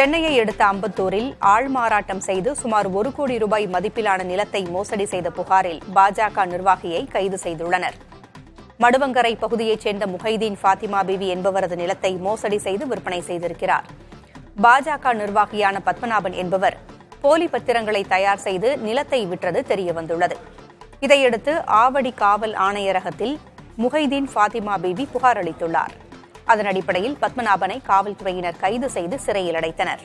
சென்னையை அடுத்த அம்பத்தூரில் ஆள்மாறாட்டம் செய்து சுமார் ஒரு கோடி ரூபாய் மதிப்பிலான நிலத்தை மோசடி செய்த புகாரில் பாஜக நிர்வாகியை கைது செய்துள்ளனர் மடுவங்கரை பகுதியைச் சேர்ந்த முஹைதீன் ஃபாத்திமா பிவி என்பவரது நிலத்தை மோசடி செய்து விற்பனை செய்திருக்கிறார் பாஜக நிர்வாகியான பத்மநாபன் என்பவர் போலி பத்திரங்களை தயார் செய்து நிலத்தை விற்றது தெரியவந்துள்ளது இதையடுத்து ஆவடி காவல் ஆணையரகத்தில் முஹைதீன் ஃபாத்திமா பிவி புகார் அளித்துள்ளார் அதன் அடிப்படையில் பத்மநாபனை காவல்துறையினர் கைது செய்து சிறையில் அடைத்தனர்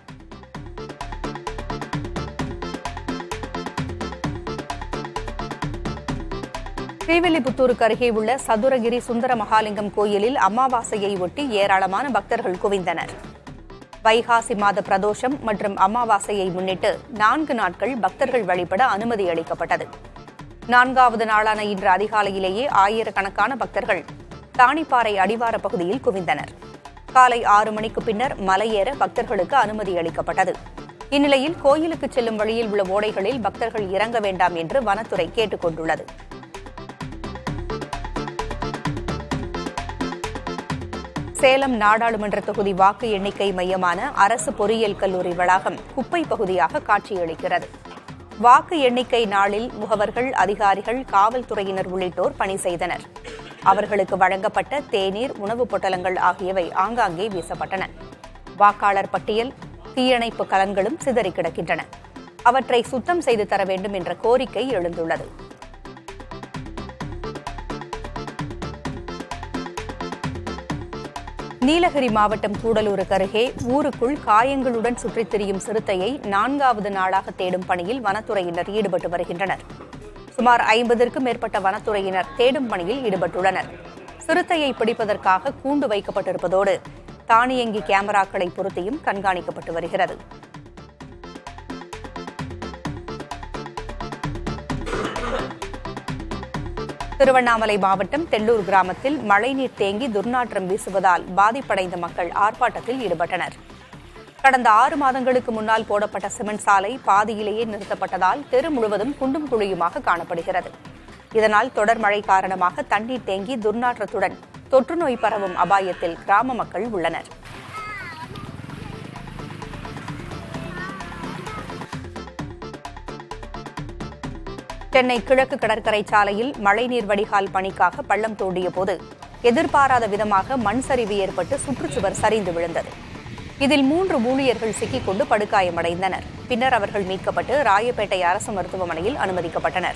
ஸ்ரீவில்லிபுத்தூருக்கு அருகே உள்ள சதுரகிரி சுந்தர மகாலிங்கம் கோயிலில் அமாவாசையை ஒட்டி ஏராளமான பக்தர்கள் குவிந்தனர் வைகாசி மாத பிரதோஷம் மற்றும் அமாவாசையை முன்னிட்டு நான்கு நாட்கள் பக்தர்கள் வழிபட அனுமதி அளிக்கப்பட்டது நான்காவது நாளான இன்று அதிகாலையிலேயே ஆயிரக்கணக்கான பக்தர்கள் தாணிப்பாறை அடிவார பகுதியில் குவிந்தனர் காலை ஆறு மணிக்கு பின்னர் மலையேற பக்தர்களுக்கு அனுமதி அளிக்கப்பட்டது இந்நிலையில் கோயிலுக்கு செல்லும் வழியில் உள்ள ஓடைகளில் பக்தர்கள் இறங்க வேண்டாம் என்று வனத்துறை கேட்டுக் கொண்டுள்ளது சேலம் நாடாளுமன்ற தொகுதி வாக்கு எண்ணிக்கை மையமான அரசு பொறியியல் கல்லூரி வளாகம் குப்பை பகுதியாக காட்சியளிக்கிறது வாக்கு எண்ணிக்கை நாளில் முகவர்கள் அதிகாரிகள் காவல்துறையினர் உள்ளிட்டோர் பணி செய்தனர் அவர்களுக்கு வழங்கப்பட்ட தேநீர் உணவுப் பொட்டலங்கள் ஆகியவை ஆங்காங்கே வீசப்பட்டன வாக்காளர் பட்டியல் தீயணைப்பு கலன்களும் சிதறி கிடக்கின்றன அவற்றை சுத்தம் செய்து தர வேண்டும் என்ற கோரிக்கை எழுந்துள்ளது நீலகிரி மாவட்டம் கூடலூருக்கு அருகே ஊருக்குள் காயங்களுடன் சுற்றித் திரியும் சிறுத்தையை நான்காவது நாளாக தேடும் பணியில் வனத்துறையினர் ஈடுபட்டு வருகின்றனர் சுமார் ஐம்பதற்கும் மேற்பட்ட வனத்துறையினர் தேடும் பணியில் ஈடுபட்டுள்ளனர் சிறுத்தையை பிடிப்பதற்காக கூண்டு வைக்கப்பட்டிருப்பதோடு தானியங்கி கேமராக்களை பொருத்தியும் கண்காணிக்கப்பட்டு வருகிறது திருவண்ணாமலை மாவட்டம் தெள்ளூர் கிராமத்தில் மழைநீர் தேங்கி துர்நாற்றம் வீசுவதால் பாதிப்படைந்த மக்கள் ஆர்ப்பாட்டத்தில் ஈடுபட்டனர் கடந்த ஆறு மாதங்களுக்கு முன்னால் போடப்பட்ட சிமெண்ட் சாலை பாதியிலேயே நிறுத்தப்பட்டதால் தெரு முழுவதும் குண்டும் குழியுமாக காணப்படுகிறது இதனால் தொடர் மழை காரணமாக தண்ணீர் தேங்கி துர்நாற்றத்துடன் தொற்று நோய் பரவும் அபாயத்தில் கிராம மக்கள் உள்ளனர் சென்னை கிழக்கு கடற்கரை சாலையில் மழைநீர் வடிகால் பணிக்காக பள்ளம் தோண்டிய போது எதிர்பாராத விதமாக மண் சரிவு ஏற்பட்டு சுற்றுச்சுவர் சரிந்து விழுந்தது இதில் மூன்று ஊழியர்கள் சிக்கிக்கொண்டு படுகாயமடைந்தனர் பின்னர் அவர்கள் மீட்கப்பட்டு ராயப்பேட்டை அரசு மருத்துவமனையில் அனுமதிக்கப்பட்டனர்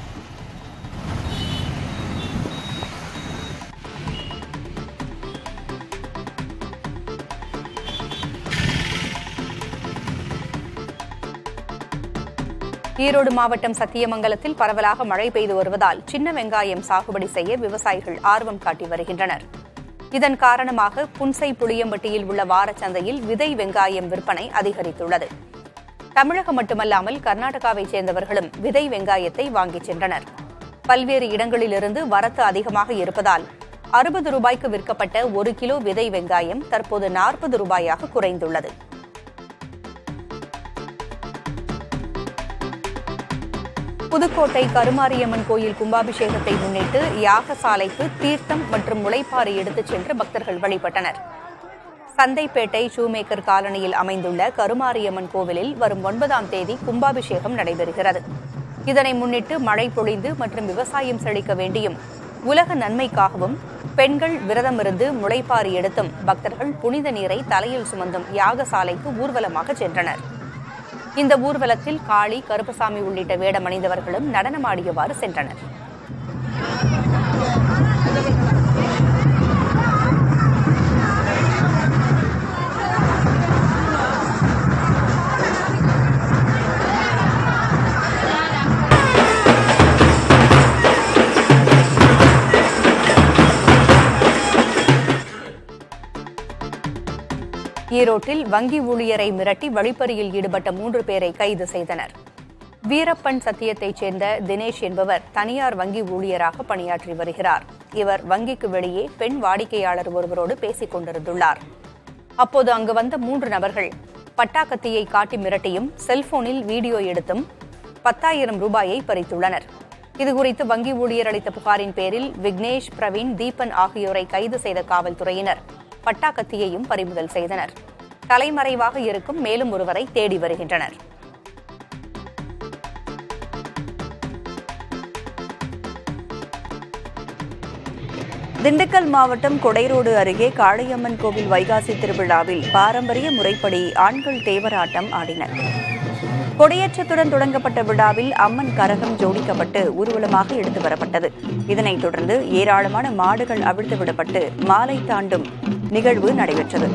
ஈரோடு மாவட்டம் சத்தியமங்கலத்தில் பரவலாக மழை பெய்து வருவதால் சின்ன வெங்காயம் சாகுபடி செய்ய விவசாயிகள் ஆர்வம் காட்டி வருகின்றனர் இதன் காரணமாக புன்சை புளியம்பட்டியில் உள்ள வாரச்சந்தையில் விதை வெங்காயம் விற்பனை அதிகரித்துள்ளது தமிழகம் மட்டுமல்லாமல் கர்நாடகாவைச் சேர்ந்தவர்களும் விதை வெங்காயத்தை வாங்கிச் சென்றனர் பல்வேறு இடங்களிலிருந்து வரத்து அதிகமாக இருப்பதால் அறுபது ரூபாய்க்கு விற்கப்பட்ட ஒரு கிலோ விதை வெங்காயம் தற்போது நாற்பது ரூபாயாக குறைந்துள்ளது புதுக்கோட்டை கருமாரியம்மன் கோயில் கும்பாபிஷேகத்தை முன்னிட்டு யாகசாலைக்கு தீர்த்தம் மற்றும் முளைப்பாறு எடுத்துச் சென்று பக்தர்கள் வழிபட்டனர் சந்தைப்பேட்டை ஷூமேக்கர் காலனியில் அமைந்துள்ள கருமாரியம்மன் கோவிலில் வரும் ஒன்பதாம் தேதி கும்பாபிஷேகம் நடைபெறுகிறது இதனை முன்னிட்டு மழை பொழிந்து மற்றும் விவசாயம் செழிக்க வேண்டியும் உலக நன்மைக்காகவும் பெண்கள் விரதமிருந்து முளைப்பாறு எடுத்தும் பக்தர்கள் புனித நீரை தலையில் சுமந்தும் யாகசாலைக்கு ஊர்வலமாக சென்றனர் இந்த ஊர்வலத்தில் காளி கருப்பசாமி உள்ளிட்ட வேடமணிந்தவர்களும் நடனமாடியவாறு சென்றனர் ஈரோட்டில் வங்கி ஊழியரை மிரட்டி வழிப்பறியில் ஈடுபட்ட மூன்று பேரை கைது செய்தனர் வீரப்பன் சத்தியத்தைச் சேர்ந்த தினேஷ் என்பவர் தனியார் வங்கி ஊழியராக பணியாற்றி வருகிறார் இவர் வங்கிக்கு வெளியே பெண் வாடிக்கையாளர் ஒருவரோடு பேசிக் கொண்டிருந்துள்ளார் அப்போது அங்கு வந்த மூன்று நபர்கள் பட்டாக்கத்தியை காட்டி மிரட்டியும் செல்போனில் வீடியோ எடுத்தும் பத்தாயிரம் ரூபாயை பறித்துள்ளனர் இதுகுறித்து வங்கி ஊழியர் அளித்த புகாரின் பேரில் விக்னேஷ் பிரவீன் தீபன் ஆகியோரை கைது செய்த காவல்துறையினர் பட்டாக்கத்தியையும் பறிமுதல் செய்தனர் தலைமறைவாக இருக்கும் மேலும் ஒருவரை தேடி வருகின்றனர் திண்டுக்கல் மாவட்டம் கொடைரோடு அருகே காளையம்மன் கோவில் வைகாசி திருவிழாவில் பாரம்பரிய முறைப்படி ஆண்கள் தேவராட்டம் ஆடினர் கொடியேற்றத்துடன் தொடங்கப்பட்ட விழாவில் அம்மன் கரகம் ஜோடிக்கப்பட்டு ஊர்வலமாக எடுத்து வரப்பட்டது இதனைத் தொடர்ந்து ஏராளமான மாடுகள் அவிழ்த்து விடப்பட்டு மாலை தாண்டும் நிகழ்வு நடைபெற்றது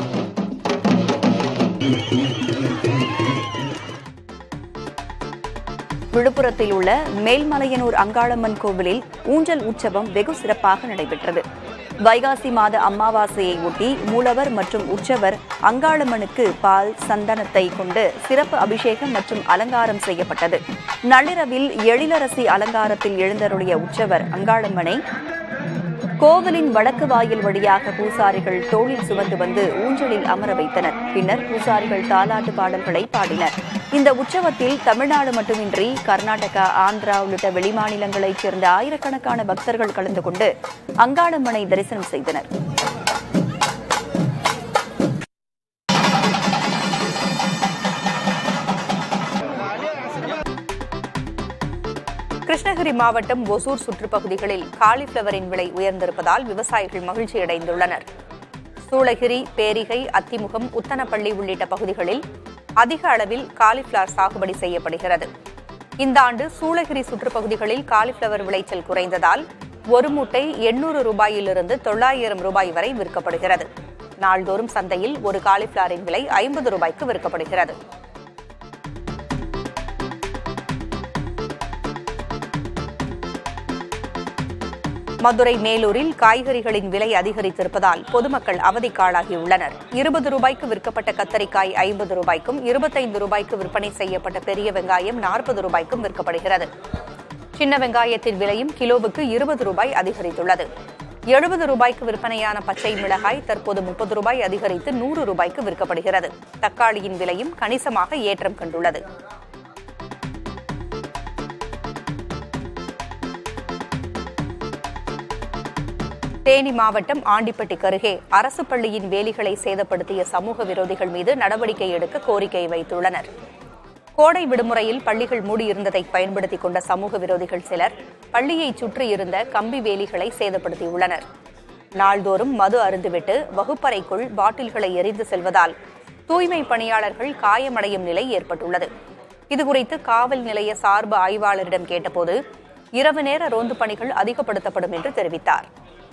விழுப்புரத்தில் உள்ள மேல்மலையனூர் அங்காளம்மன் கோவிலில் ஊஞ்சல் உற்சவம் வெகு சிறப்பாக நடைபெற்றது வைகாசி மாத அமாவாசையை ஒட்டி மூலவர் மற்றும் உற்சவர் அங்காளம்மனுக்கு பால் சந்தனத்தை கொண்டு சிறப்பு அபிஷேகம் மற்றும் அலங்காரம் செய்யப்பட்டது நள்ளிரவில் எழிலரசி அலங்காரத்தில் எழுந்தருளிய உற்சவர் அங்காளம்மனை கோவிலின் வடக்கு வாயில் வழியாக பூசாரிகள் தோளில் சுமந்து வந்து ஊஞ்சலில் அமர வைத்தனர் பின்னர் பூசாரிகள் தாலாட்டு பாடல்களை பாடினர் இந்த உற்சவத்தில் தமிழ்நாடு மட்டுமின்றி கர்நாடகா ஆந்திரா உள்ளிட்ட வெளிமாநிலங்களைச் சேர்ந்த ஆயிரக்கணக்கான பக்தர்கள் கலந்து கொண்டு அங்காளம்மனை தரிசனம் செய்தனர் கிருஷ்ணகிரி மாவட்டம் ஒசூர் சுற்றுப்பகுதிகளில் காலிஃபிளவரின் விலை உயர்ந்திருப்பதால் விவசாயிகள் மகிழ்ச்சியடைந்துள்ளனர் சூளகிரி பேரிகை அத்திமுகம் உத்தனப்பள்ளி உள்ளிட்ட பகுதிகளில் அதிக அளவில் காலிஃபிளவர் சாகுபடி செய்யப்படுகிறது இந்த ஆண்டு சூளகிரி சுற்றுப்பகுதிகளில் காலிஃபிளவர் விளைச்சல் குறைந்ததால் ஒரு மூட்டை எண்ணூறு ரூபாயிலிருந்து தொள்ளாயிரம் ரூபாய் வரை விற்கப்படுகிறது நாள்தோறும் சந்தையில் ஒரு காலிஃபிளவரின் விலை ஐம்பது ரூபாய்க்கு விற்கப்படுகிறது மதுரை மேலூரில் காய்கறிகளின் விலை அதிகரித்திருப்பதால் பொதுமக்கள் அவதிக்காளாகியுள்ளனர் இருபது ரூபாய்க்கு விற்கப்பட்ட கத்தரிக்காய் ஐம்பது ரூபாய்க்கும் இருபத்தைந்து ரூபாய்க்கு விற்பனை செய்யப்பட்ட பெரிய வெங்காயம் நாற்பது ரூபாய்க்கும் விற்கப்படுகிறது சின்ன வெங்காயத்தின் விலையும் கிலோவுக்கு இருபது ரூபாய் அதிகரித்துள்ளது எழுபது ரூபாய்க்கு விற்பனையான பச்சை மிளகாய் தற்போது முப்பது ரூபாய் அதிகரித்து நூறு ரூபாய்க்கு விற்கப்படுகிறது தக்காளியின் விலையும் கணிசமாக ஏற்றம் கண்டுள்ளது தேனி மாவட்டம் ஆண்டிப்பட்டிக்கு அருகே அரசு பள்ளியின் வேலிகளை சேதப்படுத்திய சமூக விரோதிகள் மீது நடவடிக்கை எடுக்க கோரிக்கை வைத்துள்ளனர் கோடை விடுமுறையில் பள்ளிகள் மூடியிருந்ததை பயன்படுத்திக் கொண்ட சமூக விரோதிகள் சிலர் பள்ளியை சுற்றி இருந்த கம்பி வேலிகளை சேதப்படுத்தியுள்ளனர் நாள்தோறும் மது அருந்துவிட்டு வகுப்பறைக்குள் பாட்டில்களை எரிந்து செல்வதால் தூய்மை பணியாளர்கள் காயமடையும் நிலை ஏற்பட்டுள்ளது இதுகுறித்து காவல் நிலைய சார்பு ஆய்வாளரிடம் கேட்டபோது இரவு நேர ரோந்து பணிகள் அதிகப்படுத்தப்படும் என்று தெரிவித்தார்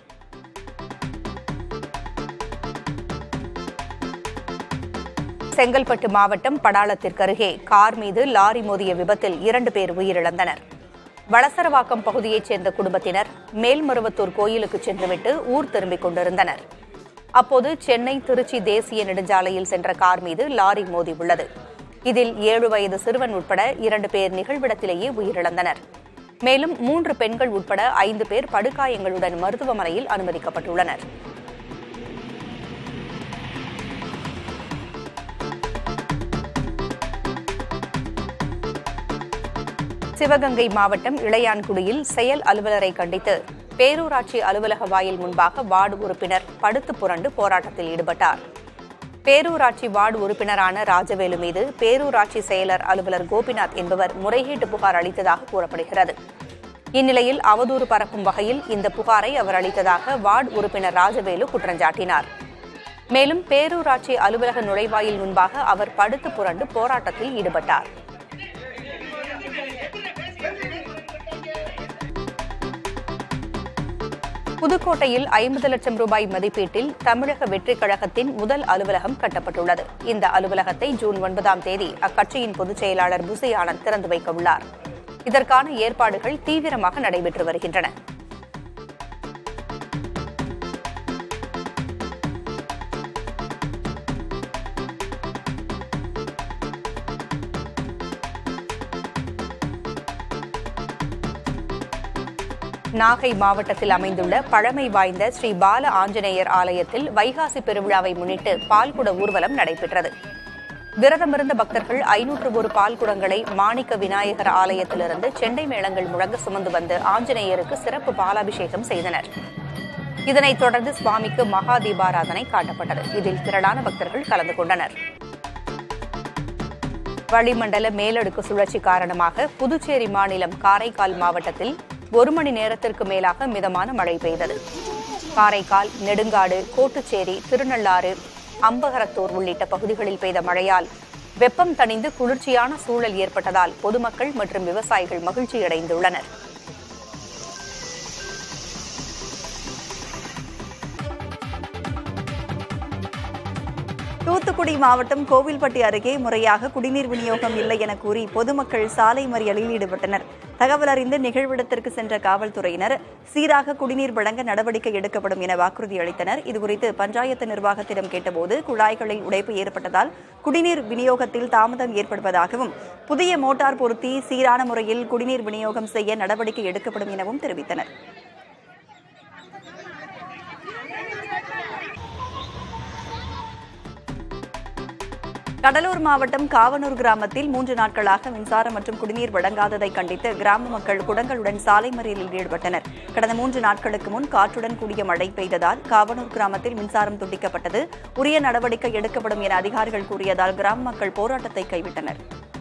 செங்கல்பட்டு மாவட்டம் படாளத்திற்கு அருகே கார் மீது லாரி மோதிய விபத்தில் இரண்டு பேர் உயிரிழந்தனர் வளசரவாக்கம் பகுதியைச் சேர்ந்த குடும்பத்தினர் மேல்மருவத்தூர் கோயிலுக்கு சென்றுவிட்டு ஊர் திரும்பிக் கொண்டிருந்தனர் அப்போது சென்னை திருச்சி தேசிய நெடுஞ்சாலையில் சென்ற கார் மீது லாரி மோதியுள்ளது இதில் ஏழு வயது சிறுவன் உட்பட இரண்டு பேர் நிகழ்விடத்திலேயே உயிரிழந்தனர் மேலும் மூன்று பெண்கள் உட்பட ஐந்து பேர் படுகாயங்களுடன் மருத்துவமனையில் அனுமதிக்கப்பட்டுள்ளனர் சிவகங்கை மாவட்டம் இளையான்குடியில் செயல் அலுவலரை கண்டித்து பேரூராட்சி அலுவலக வாயில் முன்பாக வார்டு உறுப்பினர் படுத்து புரண்டு போராட்டத்தில் ஈடுபட்டார் பேரூராட்சி வார்டு உறுப்பினரான ராஜவேலு மீது பேரூராட்சி செயலர் அலுவலர் கோபிநாத் என்பவர் முறைகேட்டு புகார் அளித்ததாக கூறப்படுகிறது இந்நிலையில் அவதூறு பரப்பும் வகையில் இந்த புகாரை அவர் அளித்ததாக வார்டு உறுப்பினர் ராஜவேலு குற்றஞ்சாட்டினார் மேலும் பேரூராட்சி அலுவலக நுழைவாயில் முன்பாக அவர் படுத்து புரண்டு போராட்டத்தில் ஈடுபட்டார் புதுக்கோட்டையில் ஐம்பது லட்சம் ரூபாய் மதிப்பீட்டில் தமிழக வெற்றிக் கழகத்தின் முதல் அலுவலகம் கட்டப்பட்டுள்ளது இந்த அலுவலகத்தை ஜூன் ஒன்பதாம் தேதி அக்கட்சியின் பொதுச் செயலாளர் புசி ஆனந்த் திறந்து வைக்க உள்ளார் இதற்கான ஏற்பாடுகள் தீவிரமாக நடைபெற்று வருகின்றன நாகை மாவட்டத்தில் அமைந்துள்ள பழமை வாய்ந்த ஸ்ரீ பால ஆஞ்சநேயர் ஆலயத்தில் வைகாசி பெருவிழாவை முன்னிட்டு பால்குட ஊர்வலம் நடைபெற்றது விரதமிருந்த பக்தர்கள் ஐநூற்று ஒரு பால்குடங்களை மாணிக்க விநாயகர் ஆலயத்திலிருந்து செண்டை மேளங்கள் முழங்க சுமந்து வந்து ஆஞ்சநேயருக்கு சிறப்பு பாலாபிஷேகம் செய்தனர் இதனைத் தொடர்ந்து சுவாமிக்கு மகா தீபாராதனை காட்டப்பட்டது இதில் திரளான பக்தர்கள் கலந்து கொண்டனர் வளிமண்டல மேலடுக்கு சுழற்சி காரணமாக புதுச்சேரி மாநிலம் காரைக்கால் மாவட்டத்தில் ஒரு மணி நேரத்திற்கு மேலாக மிதமான மழை பெய்தது காரைக்கால் நெடுங்காடு கோட்டுச்சேரி திருநள்ளாறு அம்பகரத்தூர் உள்ளிட்ட பகுதிகளில் பெய்த மழையால் வெப்பம் தணிந்து குளிர்ச்சியான சூழல் ஏற்பட்டதால் பொதுமக்கள் மற்றும் விவசாயிகள் மகிழ்ச்சியடைந்துள்ளனர் தூத்துக்குடி மாவட்டம் கோவில்பட்டி அருகே முறையாக குடிநீர் விநியோகம் இல்லை என கூறி பொதுமக்கள் சாலை மறியலில் ஈடுபட்டனர் தகவல் அறிந்து நிகழ்விடத்திற்கு சென்ற காவல்துறையினர் சீராக குடிநீர் வழங்க நடவடிக்கை எடுக்கப்படும் என வாக்குறுதி அளித்தனர் இதுகுறித்து பஞ்சாயத்து நிர்வாகத்திடம் கேட்டபோது குழாய்களில் உடைப்பு ஏற்பட்டதால் குடிநீர் விநியோகத்தில் தாமதம் ஏற்படுவதாகவும் புதிய மோட்டார் பொருத்தி சீரான முறையில் குடிநீர் விநியோகம் செய்ய நடவடிக்கை எடுக்கப்படும் எனவும் தெரிவித்தனர் கடலூர் மாவட்டம் காவனூர் கிராமத்தில் மூன்று நாட்களாக மின்சாரம் மற்றும் குடிநீர் வழங்காததை கண்டித்து கிராம மக்கள் குடங்களுடன் சாலை மறியலில் ஈடுபட்டனர் கடந்த மூன்று நாட்களுக்கு முன் காற்றுடன் கூடிய மழை பெய்ததால் காவனூர் கிராமத்தில் மின்சாரம் துண்டிக்கப்பட்டது உரிய நடவடிக்கை எடுக்கப்படும் என அதிகாரிகள் கூறியதால் கிராம மக்கள் போராட்டத்தை கைவிட்டனர்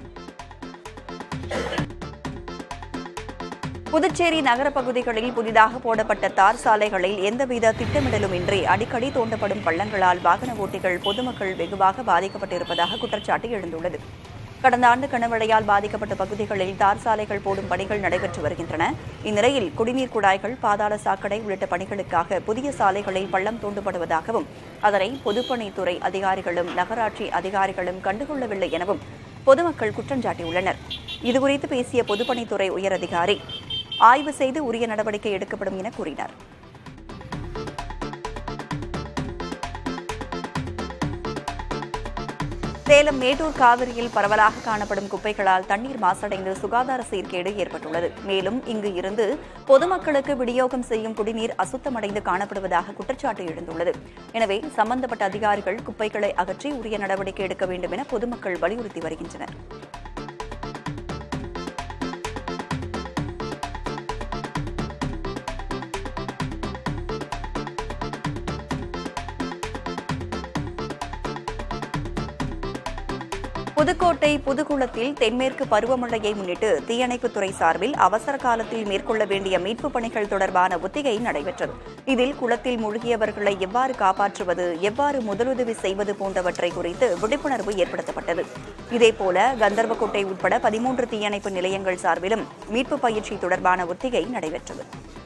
புதுச்சேரி நகர பகுதிகளில் புதிதாக போடப்பட்ட தார் சாலைகளில் எந்தவித திட்டமிடலுமின்றி அடிக்கடி தோண்டப்படும் பள்ளங்களால் வாகன ஓட்டிகள் பொதுமக்கள் வெகுவாக பாதிக்கப்பட்டிருப்பதாக குற்றச்சாட்டு எழுந்துள்ளது கடந்த ஆண்டு கனமழையால் பாதிக்கப்பட்ட பகுதிகளில் தார் சாலைகள் போடும் பணிகள் நடைபெற்று வருகின்றன இந்நிலையில் குடிநீர் குழாய்கள் பாதாள சாக்கடை உள்ளிட்ட பணிகளுக்காக புதிய சாலைகளில் பள்ளம் தோண்டப்படுவதாகவும் அதனை பொதுப்பணித்துறை அதிகாரிகளும் நகராட்சி அதிகாரிகளும் கண்டுகொள்ளவில்லை எனவும் பொதுமக்கள் குற்றஞ்சாட்டியுள்ளனர் இதுகுறித்து பேசிய பொதுப்பணித்துறை உயரதிகாரி ஆய்வு செய்து உரிய நடவடிக்கை எடுக்கப்படும் என கூறினார் சேலம் மேட்டூர் காவிரியில் பரவலாக காணப்படும் குப்பைகளால் தண்ணீர் மாசடைந்து சுகாதார சீர்கேடு ஏற்பட்டுள்ளது மேலும் இங்கு இருந்து பொதுமக்களுக்கு விநியோகம் செய்யும் குடிநீர் அசுத்தமடைந்து காணப்படுவதாக குற்றச்சாட்டு எழுந்துள்ளது எனவே சம்பந்தப்பட்ட அதிகாரிகள் குப்பைகளை அகற்றி உரிய நடவடிக்கை எடுக்க வேண்டும் என பொதுமக்கள் வலியுறுத்தி வருகின்றனர் புதுக்கோட்டை புதுக்குளத்தில் தென்மேற்கு பருவமழையை முன்னிட்டு தீயணைப்புத்துறை சார்பில் அவசர காலத்தில் மேற்கொள்ள வேண்டிய மீட்புப் பணிகள் தொடர்பான ஒத்திகை நடைபெற்றது இதில் குளத்தில் மூழ்கியவர்களை எவ்வாறு காப்பாற்றுவது எவ்வாறு முதலுதவி செய்வது போன்றவற்றை குறித்து விழிப்புணர்வு ஏற்படுத்தப்பட்டது இதேபோல கந்தர்வக்கோட்டை உட்பட பதிமூன்று தீயணைப்பு நிலையங்கள் சார்பிலும் மீட்புப் பயிற்சி தொடர்பான ஒத்திகை நடைபெற்றது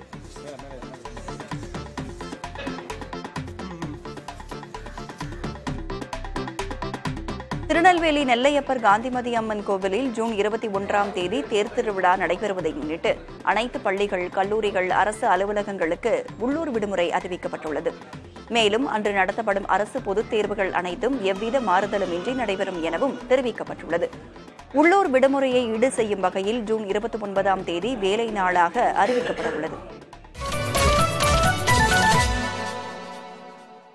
திருநெல்வேலி நெல்லையப்பர் காந்திமதி அம்மன் கோவிலில் ஜூன் இருபத்தி ஒன்றாம் தேதி தேர் திருவிழா நடைபெறுவதை முன்னிட்டு அனைத்து பள்ளிகள் கல்லூரிகள் அரசு அலுவலகங்களுக்கு உள்ளூர் விடுமுறை அறிவிக்கப்பட்டுள்ளது மேலும் அன்று நடத்தப்படும் அரசு பொதுத் தேர்வுகள் அனைத்தும் எவ்வித மாறுதலுமின்றி நடைபெறும் எனவும் தெரிவிக்கப்பட்டுள்ளது உள்ளூர் விடுமுறையை ஈடு செய்யும் வகையில் ஜூன் இருபத்தி ஒன்பதாம் தேதி வேலை நாளாக அறிவிக்கப்படவுள்ளது